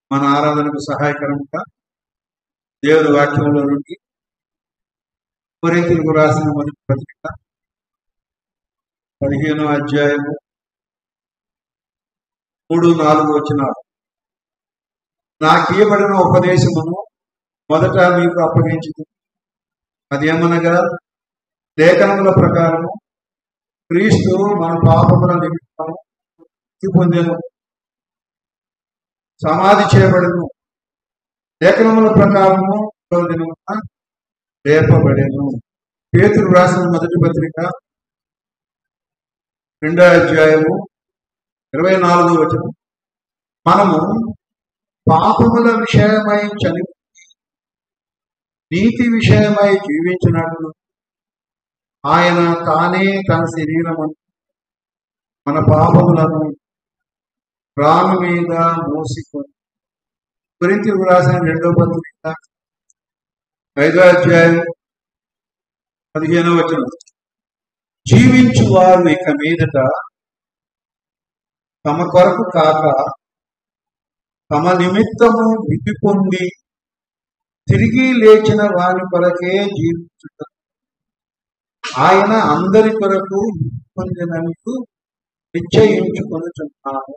మన ఆరాధనకు సహాయకరంగా దేవుని వాక్యంలో నుండి కొరింతలకు రాసిన మొదటి పత్రిక పదిహేనో అధ్యాయము మూడు నాలుగు వచ్చినారు నాకు ఇవ్వబడిన ఉపదేశమును మొదట మీకు అప్పగించింది అదేమనగా లేఖనముల ప్రకారము క్రీస్తు మన పాపముల నిమిత్తము మృతి పొందెను సమాధి చేయబడను లేఖనముల ప్రకారము మూడవ దినమున లేపబడెను పేతురు రాసిన మొదటి పత్రిక రెండో అధ్యాయము ఇరవై నాలుగో వచనం మనము పాపముల విషయమై చని నీతి విషయమై జీవించినట్లు ఆయన తానే తన శరీరము మన పాపములను రాను మీద మోసికొని గురించి రాసిన రెండో పత్రిక ఐదో అధ్యాయం పదిహేనో వచనం జీవించు వారు ఇక మీదట తమ కొరకు కాక తమ నిమిత్తము విధి పొంది తిరిగి లేచిన వారి కొరకే జీవించుట ఆయన అందరి కొరకు విధి పొందినందుకు నిశ్చయించుకొనుచున్నాను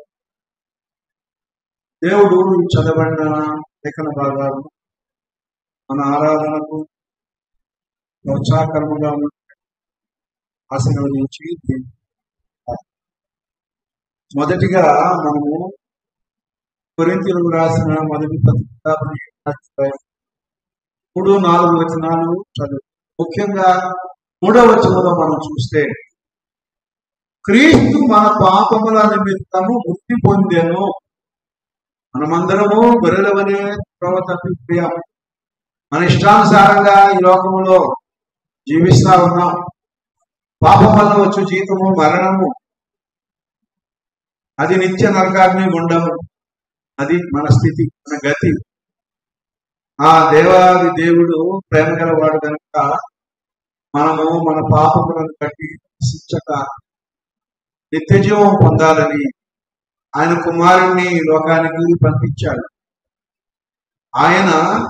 దేవుడు ఈ చదవబడిన లేఖన భాగాలు మన ఆరాధనకు ప్రోత్సాహకరముగా ఆశీర్వదించి దీవించుగాక. మొదటిగా మనము కొరింతీలకు రాసిన మొదటి పత్రిక మూడు నాలుగు వచనాలు చదువు ముఖ్యంగా మూడవ వచనంలో మనం చూస్తే క్రీస్తు మన పాపముల నిమిత్తము ముక్తి పొందెను మనమందరము గొర్రెలవనే త్రోవ తప్పిపోయాం మన ఇష్టానుసారంగా ఈ లోకంలో జీవిస్తా ఉన్నాం పాపం వల్ల వచ్చు జీతము మరణము అది నిత్య నరకాగ్ని గుండము అది మన స్థితి మన గతి ఆ దేవాది దేవుడు ప్రేమ గలవాడు కనుక మనము మన పాపములను కట్టి శిక్షక నిత్య జీవం పొందాలని ఆయన కుమారుణ్ణి ఈ లోకానికి పంపించాడు ఆయన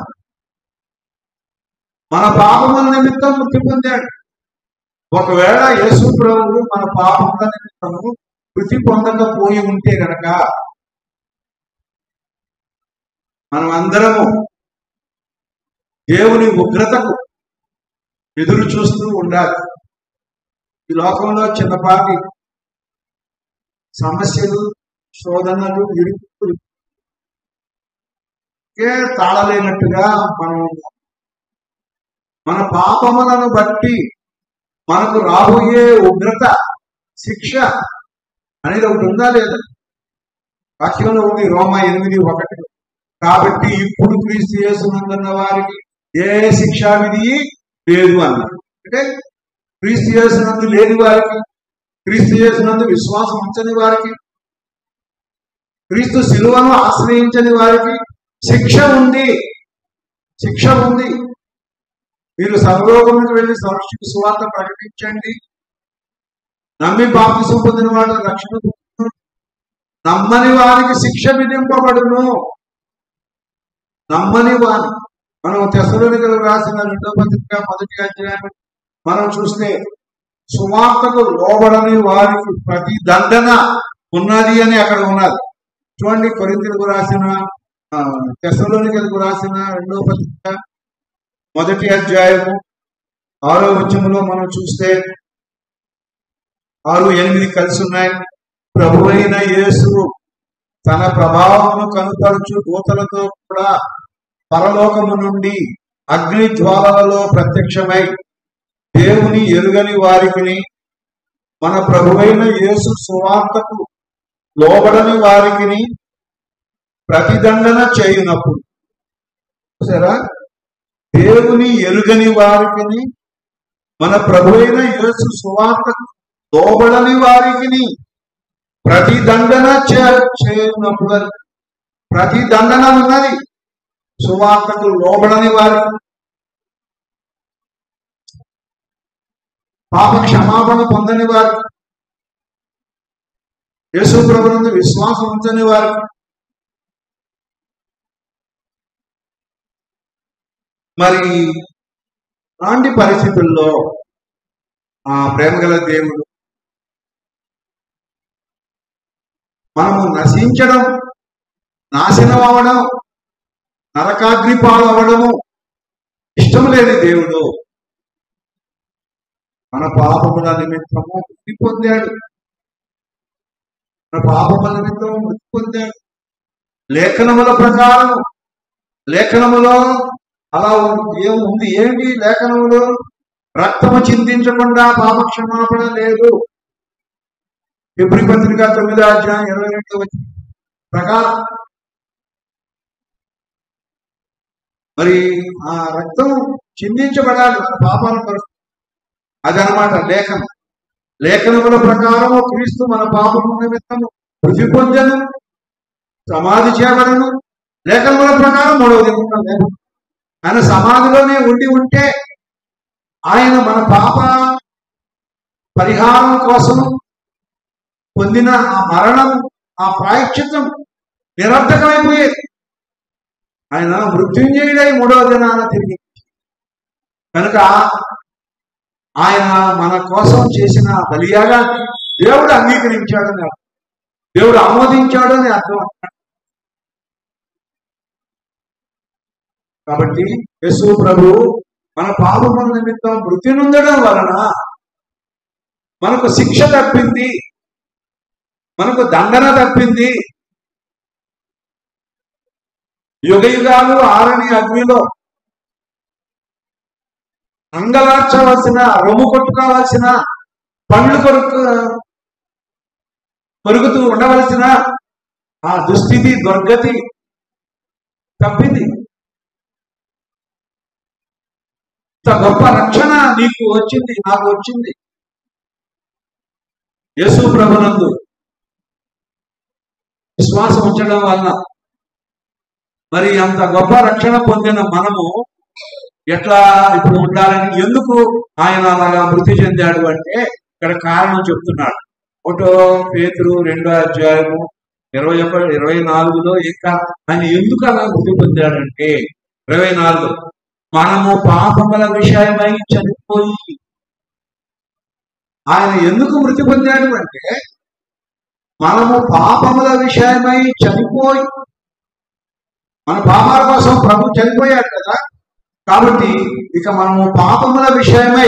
మన పాపముల నిమిత్తం మృతి పొందాడు ఒకవేళ యేసు ప్రభువు మన పాపముల నిమిత్తము మృతి పొందకపోయి ఉంటే గనక మనం అందరము దేవుని ఉగ్రతకు ఎదురు చూస్తూ ఉండాలి ఈ లోకంలో చిన్నపాటి సమస్యలు శోధనలు ఇరుకులు కే తాళలేనట్టుగా మనం ఉన్నాం. మన పాపములను బట్టి మనకు రాబోయే ఉగ్రత శిక్ష అనేది ఒకటి ఉందా లేదా వాక్యంలో ఉంది రోమ ఎనిమిది ఒకటి కాబట్టి ఇప్పుడు క్రీస్తు యేసునందున్న వారికి ఏ శిక్షా విధి లేదు అన్న అంటే క్రీస్తు యేసునందు లేని వారికి క్రీస్తు యేసునందు విశ్వాసం ఉంచని వారికి క్రీస్తు శిలువను ఆశ్రయించని వారికి శిక్ష ఉంది శిక్ష ఉంది మీరు సర్వలోకములకు వెళ్ళి సృష్టికి సువార్త ప్రకటించండి నమ్మి బాప్తిసం పొందిన వాడు రక్షణ పొందును. నమ్మని వారికి శిక్ష విధింపబడును నమ్మని వారి మనం తెసలోనికలు రాసిన రెండో పత్రిక మొదటి అధ్యాయం మనం చూస్తే సువార్తకు లోబడని వారికి ప్రతి దండన ఉన్నది అని అక్కడ ఉన్నది చూడండి కొరింతలకు రాసిన తెసలోనికలకు రాసిన రెండో పత్రిక మొదటి అధ్యాయము ఆరో వచనంలో మనం చూస్తే ఆరు ఎనిమిది కలిసి ఉన్నాయి ప్రభు అయిన యేసు తన ప్రభావమును కనుపరచు దూతలతో కూడా పరలోకము నుండి అగ్ని జ్వాలలలో ప్రత్యక్షమై దేవుని ఎరుగని వారికి మన ప్రభువైన యేసు సువార్తకు లోబడని వారికి ప్రతిదండన చేయునప్పుడు చూసారా దేవుని ఎరుగని వారికి మన ప్రభువైన యేసు సువార్తకు లోబడని వారికి ప్రతిదండన చే- చేయనప్పుడు ప్రతిదండన ఉన్నది సువార్తకు లోబడని వారి పాప క్షమాపణ పొందని వారి యేసు ప్రభునందు విశ్వాసం ఉంచని వారికి మరి అలాంటి పరిస్థితుల్లో ఆ ప్రేమగల దేవుడు మనము నశించడం నాశనం అవ్వడం నరకాగ్ని పాలవడము ఇష్టం లేని దేవుడు మన పాపముల నిమిత్తము మృతి పొందాడు మన పాపముల నిమిత్తము మృతి పొందాడు లేఖనముల ప్రకారం లేఖనములో అలా ఉంది ఏం ఉంది ఏంటి లేఖనములో రక్తము చిందించకుండా పాప క్షమాపణ లేదు ఫిబ్రి పత్రిక తొమ్మిదో అధ్యాయం ఇరవై రెండు వచ్చిన ప్రకారం మరి ఆ రక్తం చిందించబడాలి మన పాపాల కొరకు అదనమాట లేఖనం లేఖనముల ప్రకారము క్రీస్తు మన పాపము నిమిత్తము మృతి పొందను సమాధి చేయబడను లేఖనముల ప్రకారం మూడవ దిగుతున్న లేఖనం ఆయన సమాధిలోనే ఉండి ఉంటే ఆయన మన పాప పరిహారం కోసం పొందిన ఆ మరణం ఆ ప్రాయశ్చిత్తం నిరర్థకమైపోయేది ఆయన మృత్యుంజయుడై మూడవ దినాన తిరిగి కనుక ఆయన మన కోసం చేసిన బలియాగాన్ని దేవుడు అంగీకరించాడని అర్థం దేవుడు ఆమోదించాడని అర్థం కాబట్టి యేసు ప్రభు మన పాపముల నిమిత్తం మృతి నొందడం వలన మనకు శిక్ష తప్పింది మనకు దండన తప్పింది యుగ యుగాలు ఆరని అగ్నిలో అంగలార్చవలసిన రొమ్ము కొట్టుకోవాల్సిన పండ్లు కొరకు కొరుకుతూ ఉండవలసిన ఆ దుస్థితి దుర్గతి తప్పింది ఇంత గొప్ప రక్షణ నీకు వచ్చింది నాకు వచ్చింది యేసు ప్రభునందు విశ్వాసం ఉంచడం వలన మరి అంత గొప్ప రక్షణ పొందిన మనము ఎట్లా ఇప్పుడు ఉండాలని ఎందుకు ఆయన అలాగా మృతి చెందాడు అంటే ఇక్కడ కారణం చెప్తున్నాడు ఒకటో పేతురు రెండో అధ్యాయము ఇరవై ఒకటి ఇరవై నాలుగులో ఇంకా ఆయన ఎందుకు అలా మృతి పొందాడంటే ఇరవై నాలుగు మనము పాపముల విషయమై చనిపోయి ఆయన ఎందుకు మృతి పొందాడు అంటే మనము పాపముల విషయమై చనిపోయి మన పాపాల కోసం ప్రభు చనిపోయాడు కదా కాబట్టి ఇక మనము పాపముల విషయమై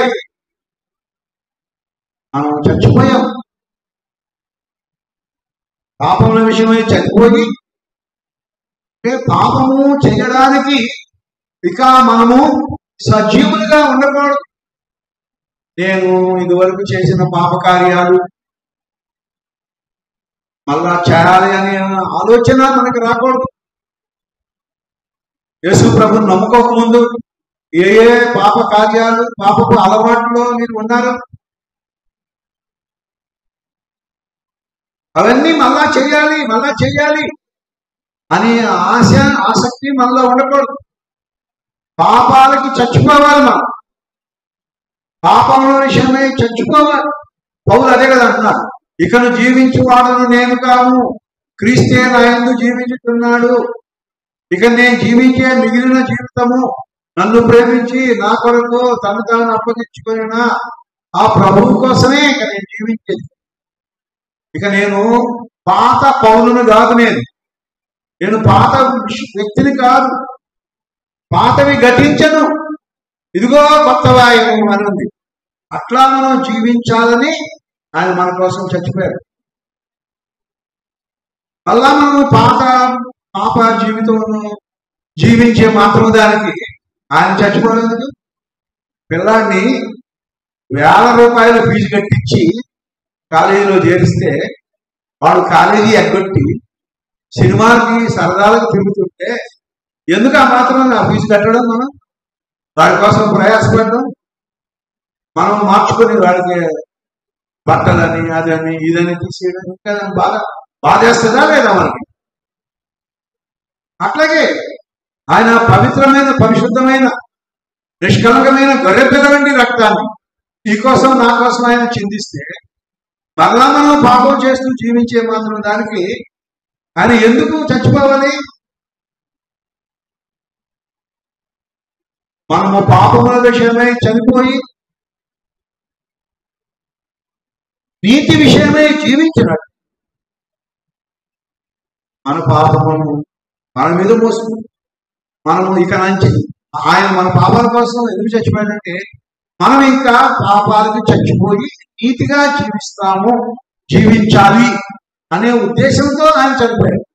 మనం చచ్చిపోయాం పాపముల విషయమై చనిపోయి అంటే పాపము చేయడానికి ఇక మనము సజీవులుగా ఉండకూడదు నేను ఇదివరకు చేసిన పాప కార్యాలు మళ్ళా చేయాలి అనే ఆలోచన మనకు రాకూడదు యేసు ప్రభుని నమ్ముకోకముందు ఏ ఏ పాప కార్యాలు పాపపు అలవాట్లో మీరు ఉన్నారు అవన్నీ మళ్ళా చెయ్యాలి మళ్ళా చెయ్యాలి అనే ఆశ ఆసక్తి మనలో ఉండకూడదు పాపాలకి చచ్చిపోవాలి మనం పాపంలో విషయమై చచ్చిపోవాలి పౌలు అదే కదా అంటున్నారు ఇకను జీవించువాడను నేను కాను క్రీస్తే నాయందు జీవించుతున్నాడు ఇక నేను జీవించే మిగిలిన జీవితము నన్ను ప్రేమించి నా కొరకు తను తాను అప్పగించుకున్న ఆ ప్రభువు కోసమే ఇక నేను జీవించేది ఇక నేను పాత పౌరును కాదు నేను నేను పాత వ్యక్తిని కాదు పాతవి గతించను ఇదిగో కొత్త వాయువు అని ఉంది అట్లా మనం జీవించాలని ఆయన మన కోసం చచ్చిపోయారు అలా మనం పాత పాప జీవితంలో జీవించే మాత్రం దానికి ఆయన చచ్చిపోలేదు పిల్లాడిని వేల రూపాయల ఫీజు కట్టించి కాలేజీలో చేరిస్తే వాడు కాలేజీ ఎగ్గొట్టి సినిమాకి సరదాలకు తిరుగుతుంటే ఎందుకు ఆ మాత్రం ఆ ఫీజు కట్టడం మనం వాడి కోసం ప్రయాసపడడం మనం మార్చుకొని వాడికి బట్టలని అదని ఇదని తీసేయడం ఇంకా బాగా బాధేస్తుందా లేదా మనకి అట్లాగే ఆయన పవిత్రమైన పరిశుద్ధమైన నిష్కలంకమైన గొర్రెపిల్ల వంటి రక్తాన్ని నీ కోసం నా కోసం ఆయన చిందిస్తే మరలా మనం పాపం చేస్తూ జీవించే మాత్రం దానికి ఆయన ఎందుకు చచ్చిపోవాలి మనము పాపముల విషయమై చనిపోయి నీతి విషయమై జీవించినట్టు మన పాపమును మన మీద మోసుకు మనము ఇక నుంచి ఆయన మన పాపాల కోసం ఎందుకు చచ్చిపోయాడంటే మనం ఇంకా పాపాలకు చచ్చిపోయి నీతిగా జీవిస్తాము జీవించాలి అనే ఉద్దేశంతో ఆయన చనిపోయాడు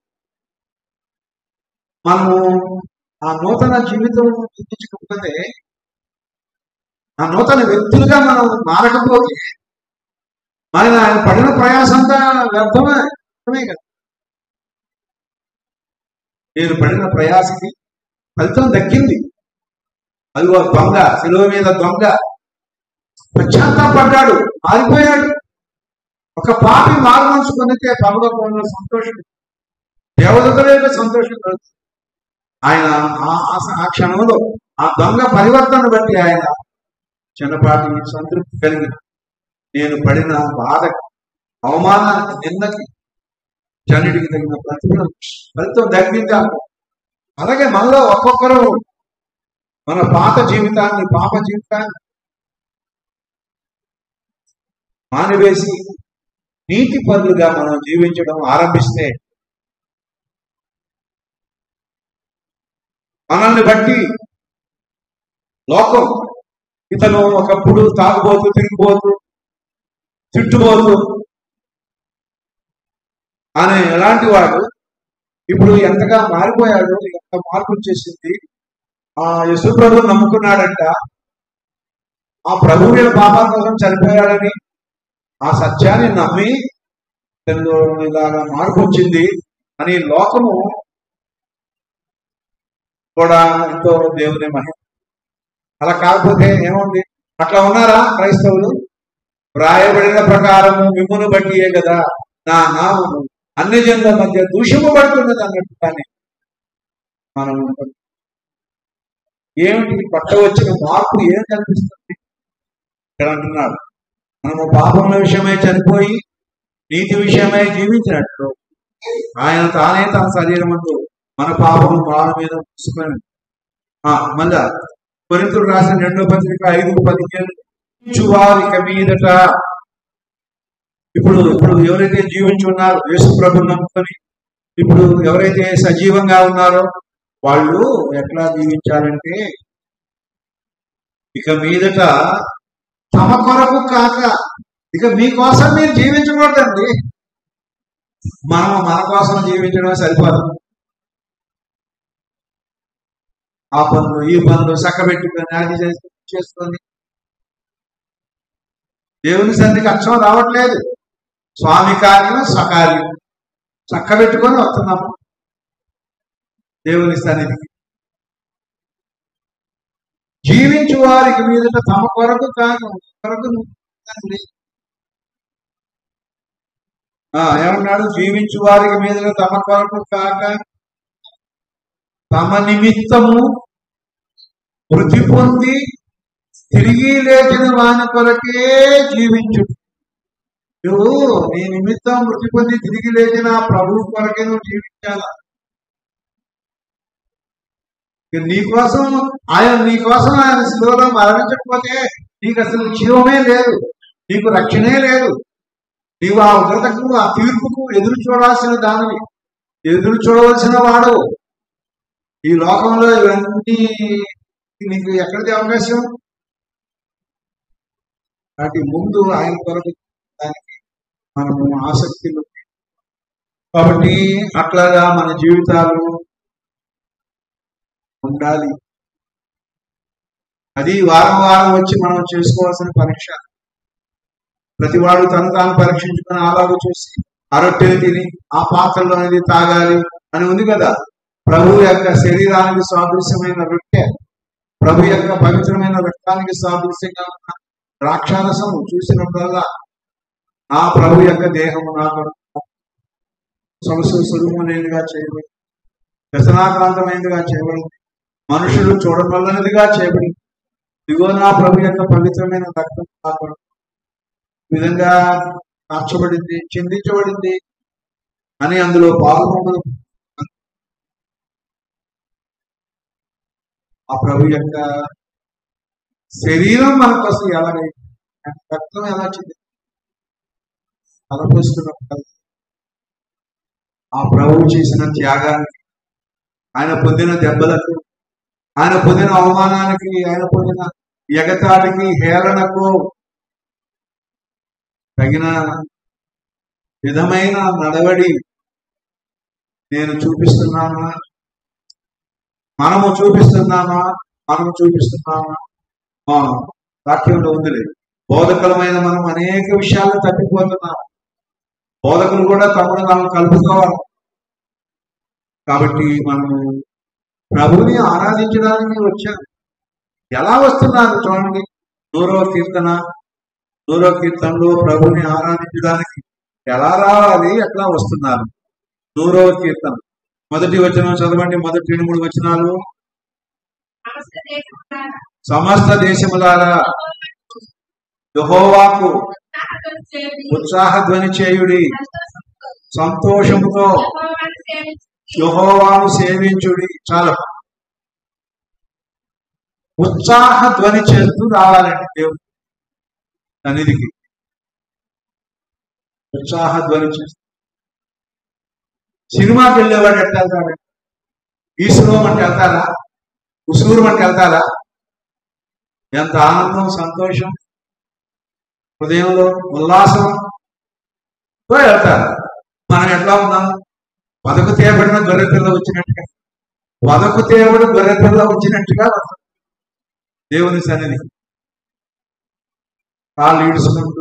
మనము ఆ నూతన జీవితం జీవించకపోతే ఆ నూతన వ్యక్తులుగా మనం మారకపోతే ఆయన ఆయన పడిన ప్రయాసంతా వ్యర్థమే వ్యర్థమే కదా నేను పడిన ప్రయాసకి ఫలితం దక్కింది అది ఒక దొంగ సెలవు మీద దొంగ పశ్చాత్తాపడ్డాడు మారిపోయాడు ఒక పాపి మారు మనసు పొందితే పరలోకంలో సంతోషం దేవదతుల యొక్క సంతోషం కలుగుతుంది ఆయన ఆ- ఆ- ఆ క్షణంలో ఆ దొంగ పరివర్తన బట్టి ఆయన చిన్నపాటి సంతృప్తి కలిగిన నేను పడిన బాధకి అవమానానికి నిందకి జనుడికి తగిన ప్రతిఫలం ఫలితం దక్కించాలి అలాగే మనలో ఒక్కొక్కరు మన పాత జీవితాన్ని పాప జీవితాన్ని మానివేసి నీతి పనులుగా మనం జీవించడం ఆరంభిస్తే మనల్ని బట్టి లోకం ఇతను ఒకప్పుడు తాగుబోతూ తిరిగిపోతూ తిట్టుబోతూ అనే ఎలాంటి వాడు ఇప్పుడు ఎంతగా మారిపోయాడు ఎంత మార్పు వచ్చేసింది ఆ యశు ప్రభు నమ్ముకున్నాడంట ఆ ప్రభు మీద పాపాల కోసం చనిపోయాడని ఆ సత్యాన్ని నమ్మి తనలో ఇలాగా మార్పు వచ్చింది అని లోకము కూడా ఎంతో దేవుని మహిమ అలా కాకపోతే ఏముంది అట్లా ఉన్నారా క్రైస్తవులు వ్రాయబడిన ప్రకారము మిమ్మును బట్టియే కదా నా నామము అన్ని జనుల మధ్య దూషము పడుతున్నది అన్నట్టు కానీ మనం ఉంటాం. ఏమిటి పట్ట వచ్చిన మార్పు ఏం కనిపిస్తుంది ఇక్కడ అంటున్నాడు మనము పాపముల విషయమై చనిపోయి నీతి విషయమై జీవించినట్టు ఆయన తానే తన శరీరం మన పాపము బాల మీద మూసుకొని ఆ, మళ్ళా కొరింతుడు రాసిన రెండో పత్రిక ఐదు పదిహేను చువారిక మీదట ఇప్పుడు ఇప్పుడు ఎవరైతే జీవించి ఉన్నారో యేసు ప్రభు నమ్ముకొని ఇప్పుడు ఎవరైతే సజీవంగా ఉన్నారో వాళ్ళు ఎట్లా జీవించాలంటే ఇక మీదట తమ కొరకు కాక ఇక మీకోసం మీరు జీవించకూడదండి మనం మన కోసం జీవించడమే సరిపోదు ఆ పనులు ఈ పనులు చక్కబెట్టుకొని అది చేసి చేసుకొని దేవుని సన్నిధికి అక్షం రావట్లేదు స్వామి కార్యం సకార్యం చక్కబెట్టుకొని వస్తున్నాము దేవుని సన్నిధికి జీవించు వారికి మీదట తమ కొరకు కాదు కొరకు తండ్రి. ఆ, ఏమన్నాడు జీవించు వారికి మీద తమ కొరకు కాక తమ నిమిత్తము మృతి పొంది తిరిగి లేచిన వాని కొరకే జీవించు నువ్వు నీ నిమిత్తం మృతి పొంది తిరిగి లేచిన ఆ ప్రభువు కొరకే నువ్వు జీవించాలా ఇక నీ కోసం ఆయన నీ కోసం ఆయన శిలువలో మరణించకపోతే నీకు అసలు జీవమే లేదు నీకు రక్షణే లేదు నీవు ఆ ఉగ్రతకు ఆ తీర్పుకు ఎదురు చూడాల్సిన దానివి ఎదురు చూడవలసిన వాడు ఈ లోకంలో ఇవన్నీ నీకు ఎక్కడిది అవకాశం వాటి ముందు ఆయన కొరకు దానికి మనము ఆసక్తి ఉంది. కాబట్టి అట్లాగా మన జీవితాలు ఉండాలి అది వారం వారం వచ్చి మనం చేసుకోవాల్సిన పరీక్ష ప్రతివాడు తను తాను పరీక్షించుకుని అలాగ చూసి అరొట్టెలు తిని ఆ పాత్రలో అనేది తాగాలి అని ఉంది కదా ప్రభు యొక్క శరీరానికి సాదృశ్యమైన రొట్టె ప్రభు యొక్క పవిత్రమైన రక్తానికి సాదృశ్యంగా ఉన్న ద్రాక్షారసం చూసినప్పుడల్లా నా ప్రభు యొక్క దేహము నాకు సొగసు సులుమునేదిగా చేయబడి వ్యసనాక్రాంతమైనదిగా చేయబడింది మనుషులు చూడవలనదిగా చేయబడింది ఇదిగో నా ప్రభు యొక్క పవిత్రమైన రక్తం నాకు ఈ విధంగా మార్చబడింది చిందించబడింది అని అందులో పాల్గొనడం ఆ ప్రభు యొక్క శరీరం మన కోసం ఎలాగైంది రక్తం ఎలా వచ్చింది తలపోస్తున్నప్పుడు ఆ ప్రభువు చేసిన త్యాగానికి ఆయన పొందిన దెబ్బలకు ఆయన పొందిన అవమానానికి ఆయన పొందిన ఎగతాళికి హేళనకు తగిన విధమైన నడవడి నేను చూపిస్తున్నానా మనము చూపిస్తున్నామా మనము చూపిస్తున్నామా ఆ, వాక్యంలో ఉంది లేదు బోధకులమైన మనం అనేక విషయాల్లో తప్పిపోతున్నాం బోధకులు కూడా తమను తాము కలుపుకోవాలి కాబట్టి మనము ప్రభుని ఆరాధించడానికి వచ్చారు ఎలా వస్తున్నారు చూడండి నూరవ కీర్తన నూరవ కీర్తనలో ప్రభుని ఆరాధించడానికి ఎలా రావాలి ఎట్లా వస్తున్నారు నూరవ కీర్తన మొదటి వచనం చదవండి మొదటి రెండు మూడు వచనాలు సమస్త దేశములారా సమస్త దేశములారా యెహోవాకు ఉత్సాహధ్వని చేయుడి. ఉత్సాహ ధ్వని చేయుడి సంతోషముతో సంతోషముతో యెహోవాను సేవించుడి. యెహోవాను సేవించుడి చాలా ఉత్సాహ ధ్వని చేస్తూ రావాలండి దేవుడు సన్నిధికి ఉత్సాహ ధ్వని చేస్తూ సినిమాకి వెళ్ళేవాడు ఎట్లా వెళ్తాడు ఈశ్వరం అంటే వెళ్తారా ఉసూరు అంటే వెళ్తారా ఎంత ఆనందం సంతోషం హృదయంలో ఉల్లాసం వెళ్తారు మనం ఎట్లా ఉన్నాం వదకు తేబడిన గొర్రె పిల్ల వచ్చినట్టుగా వదకు తేబడి గొర్రె పిల్ల వచ్చినట్టుగా వస్తాం. దేవుని సన్నిధి కాళ్ళు ఈడుచుకుంటూ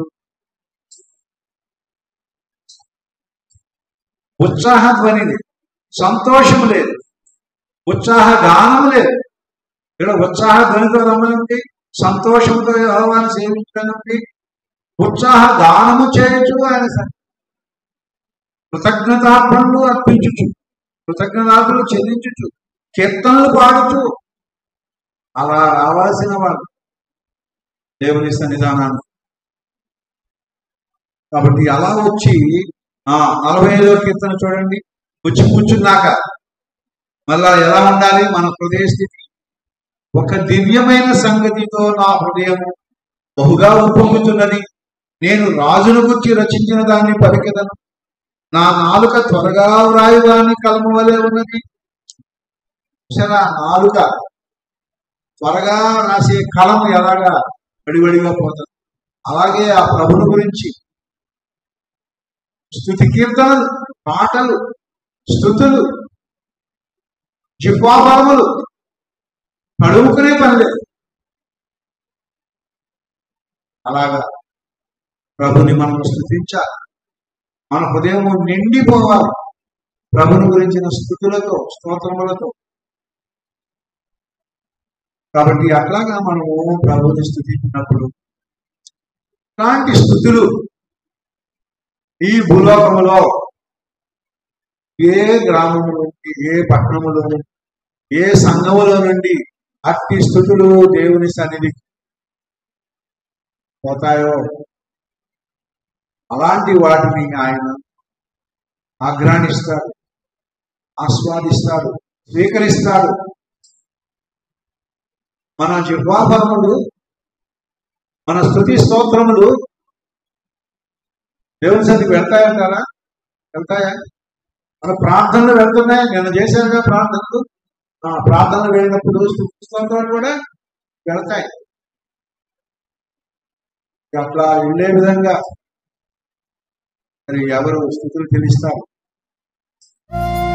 ఉత్సాహ ధ్వని లేదు సంతోషం లేదు ఉత్సాహ గానం లేదు ఇక్కడ ఉత్సాహ ధ్వనితో రమ్మనండి సంతోషంతో యెహోవాను సేవించడానికి ఉత్సాహ గానము చేయొచ్చు ఆయన సన్నిధి. కృతజ్ఞతార్పణలు అర్పించుచు కృతజ్ఞతార్పణలు చెల్లించుచు కీర్తనలు పాడుచు అలా రావాల్సిన వాళ్ళు దేవుని సన్నిధానాన్ని కాబట్టి అలా వచ్చి ఆ నలభై ఐదో కీర్తన చూడండి వచ్చి కూర్చున్నాక మళ్ళా ఎలా ఉండాలి మన హృదయ స్థితి ఒక దివ్యమైన సంగతితో నా హృదయం బహుగా ఉప్పొంగుతున్నది నేను రాజును గురించి రచించిన దాన్ని పలికెదను నా నాలుక త్వరగా వ్రాయువాని కలము వలె ఉన్నది చూసారా నాలుక త్వరగా రాసే కలం ఎలాగా వడివడిగా పోతుంది అలాగే ఆ ప్రభుని గురించి స్థుతి కీర్తనలు పాటలు స్థుతులు జిహ్వాబలములు కడుముకునే పని లేదు అలాగా ప్రభుని మనం స్థుతించాలి మన హృదయం నిండిపోవాలి ప్రభుని గురించిన స్థుతులతో స్తోత్రములతో కాబట్టి అట్లాగా మనము ప్రభుని స్థుతించినప్పుడు ఇలాంటి స్థుతులు ఈ భూలోకములో ఏ గ్రామములో ఏ పట్టణములో ఏ సంఘములో నుండి అట్టి స్థుతులు దేవుని సన్నిధి పోతాయో అలాంటి వాటిని ఆయన ఆగ్రానిస్తాడు ఆస్వాదిస్తాడు స్వీకరిస్తాడు మన జిహ్వాభరములు మన స్థుతి స్తోత్రములు దేవుని సన్నిధికి వెళ్తాయంటారా వెళ్తాయా మన ప్రార్థనలు వెళ్తున్నాయి నేను చేశానుగా ప్రార్థనలు ఆ ప్రార్థనలు వెళ్ళినప్పుడు స్థుతి స్తోత్రాలు కూడా వెళ్తాయి అట్లా వెళ్ళే విధంగా మరి ఎవరు స్థుతులు తెలుస్తారు